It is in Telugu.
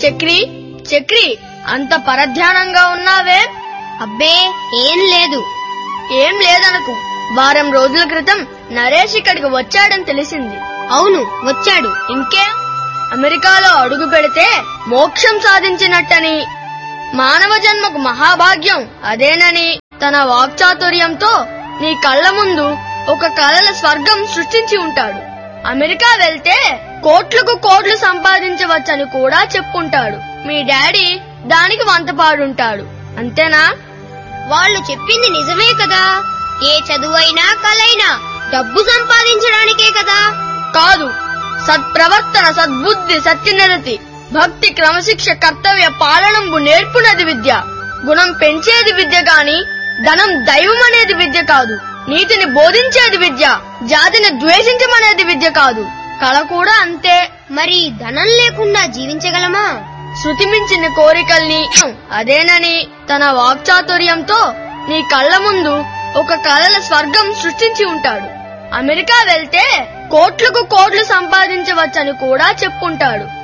చక్రి చక్రి అంత పరధ్యానంగా ఉన్నావే అబ్బే ఏం లేదు ఏం లేదనకు వారం రోజుల క్రితం నరేష్ ఇక్కడికి వచ్చాడని తెలిసింది అవును వచ్చాడు ఇంకేం అమెరికాలో అడుగు పెడితే మోక్షం సాధించినట్టని మానవ జన్మకు మహాభాగ్యం అదేనని తన వాక్చాతుర్యంతో నీ కళ్ళ ముందు ఒక కలల స్వర్గం సృష్టించి ఉంటాడు అమెరికా వెళ్తే కోట్లకు కోట్లు సంపాదించవచ్చని కూడా చెప్పుంటాడు మీ డాడీ దానికి వంతపాడుంటాడు అంతేనా వాళ్ళు చెప్పింది నిజమే కదా ఏ చదువైనా కలైనా డబ్బు సంపాదించడానికే కదా కాదు సత్ప్రవర్తన సద్బుద్ధి సత్యనిరతి భక్తి క్రమశిక్ష కర్తవ్య పాలనంబు నేర్పునది విద్య గుణం పెంచేది విద్య గాని ధనం దైవం అనేది విద్య కాదు నీతిని బోధించేది విద్య జాతిని ద్వేషించమనేది విద్య కాదు కళ కూడా అంతే మరి ధనం లేకుండా జీవించగలమా శృతి మించిన కోరికల్ని అదేనని తన వాక్చాతుర్యంతో నీ కళ్ళ ముందు ఒక కలల స్వర్గం సృష్టించి ఉంటాడు అమెరికా వెళ్తే కోట్లకు కోట్లు సంపాదించవచ్చని కూడా చెప్పుంటాడు